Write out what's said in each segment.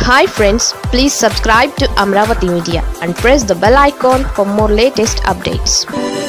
hi friends please subscribe to Amaravati media and press the bell icon for more latest updates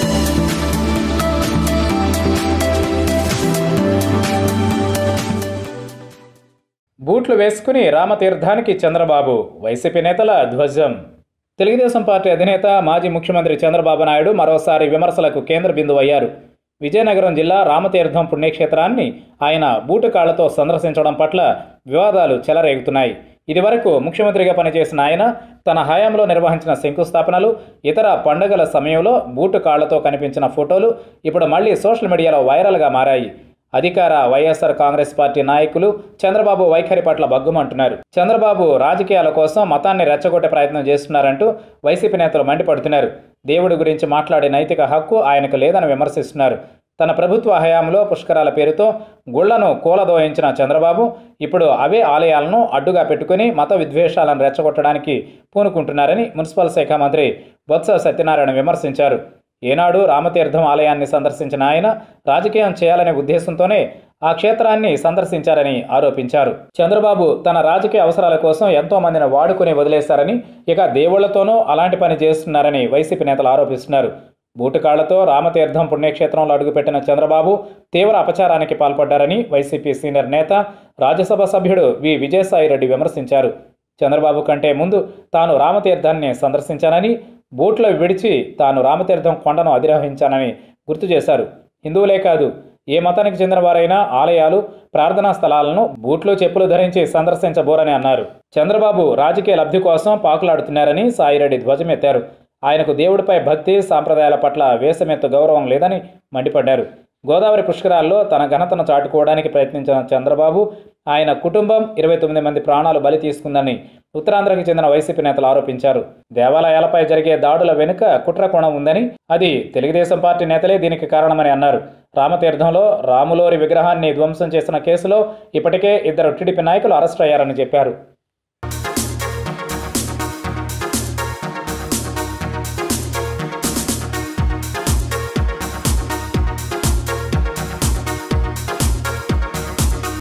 బూట్లు వేసుకుని రామతీర్థానికి Chandrababu YCP నేతల ధ్వజం Telugu Desam party అధినేత మాజీ ముఖ్యమంత్రి చంద్రబాబు నాయుడు మరోసారి విమర్శలకు కేంద్ర బిందువు అయ్యారు విజయనగరం జిల్లా రామతీర్థం పుణ్యక్షేత్రాన్ని ఆయన బూటు కాళ్లతో సందర్శించడం పట్ల వివాదాలు చెలరేగుతున్నాయి ఇదివరకు ముఖ్యమంత్రిగా పనిచేసిన ఆయన తన హయాంలో నిర్వహించిన శంకుస్థాపనలు ఇతర పండుగల సమయంలో బూటు కాళ్లతో కనిపించిన ఫోటోలు ఇప్పుడు మళ్ళీ సోషల్ మీడియాలో వైరల్గా మారాయి అధికార వైఎస్ఆర్ కాంగ్రెస్ పార్టీ నాయకులు చంద్రబాబు వైఖరి పట్ల బగ్గుమంటున్నారు చంద్రబాబు రాజకీయాల కోసం మతాన్ని రెచ్చగొట్టే ప్రయత్నం చేస్తున్నారంటూ వైసీపీ నేతలు మండిపడుతున్నారు దేవుడి గురించి మాట్లాడే నైతిక హక్కు ఆయనకు లేదని విమర్శిస్తున్నారు తన ప్రభుత్వ హయాంలో పుష్కరాల పేరుతో గుళ్లను కూలదోయించిన చంద్రబాబు ఇప్పుడు అవే ఆలయాలను అడ్డుగా పెట్టుకుని మత విద్వేషాలను రెచ్చగొట్టడానికి పూనుకుంటున్నారని మున్సిపల్ శాఖ మంత్రి బొత్స సత్యనారాయణ విమర్శించారు ఏనాడు రామతీర్థం ఆలయాన్ని సందర్శించిన ఆయన రాజకీయం చేయాలనే ఉద్దేశంతోనే ఆ క్షేత్రాన్ని సందర్శించారని ఆరోపించారు చంద్రబాబు తన రాజకీయ అవసరాల కోసం ఎంతో మందిని వాడుకుని వదిలేశారని ఇక దేవుళ్లతోనూ అలాంటి పని చేస్తున్నారని వైసీపీ నేతలు ఆరోపిస్తున్నారు బూటుకాళ్లతో రామతీర్థం పుణ్యక్షేత్రంలో అడుగుపెట్టిన చంద్రబాబు తీవ్ర అపచారానికి పాల్పడ్డారని వైసీపీ సీనియర్ నేత రాజ్యసభ సభ్యుడు వి విజయసాయిరెడ్డి విమర్శించారు చంద్రబాబు కంటే ముందు తాను రామతీర్థాన్ని సందర్శించానని బూట్లో విడిచి తాను రామతీర్థం కొండను అధిరోహించానని గుర్తు చేశారు హిందువులే కాదు ఏ మతానికి చెందిన వారైనా ఆలయాలు ప్రార్థనా స్థలాలను బూట్లు చెప్పులు ధరించి సందర్శించబోరని అన్నారు చంద్రబాబు రాజకీయ లబ్ధి కోసం పాకులాడుతున్నారని సాయిరెడ్డి ధ్వజమెత్తారు ఆయనకు దేవుడిపై భక్తి సాంప్రదాయాల పట్ల వేసమెత్తు గౌరవం లేదని మండిపడ్డారు గోదావరి పుష్కరాల్లో తన ఘనతను చాటుకోవడానికి ప్రయత్నించిన చంద్రబాబు ఆయన కుటుంబం ఇరవై తొమ్మిది మంది ప్రాణాలు బలి తీసుకుందని ఉత్తరాంధ్రకి చెందిన వైసీపీ నేతలు ఆరోపించారు దేవాలయాలపై జరిగే దాడుల వెనుక కుట్ర కోణం ఉందని అది తెలుగుదేశం పార్టీ నేతలే దీనికి కారణమని అన్నారు రామతీర్థంలో రాములోరి విగ్రహాన్ని ధ్వంసం చేసిన కేసులో ఇప్పటికే ఇద్దరు టీడీపీ నాయకులు అరెస్ట్ అయ్యారని చెప్పారు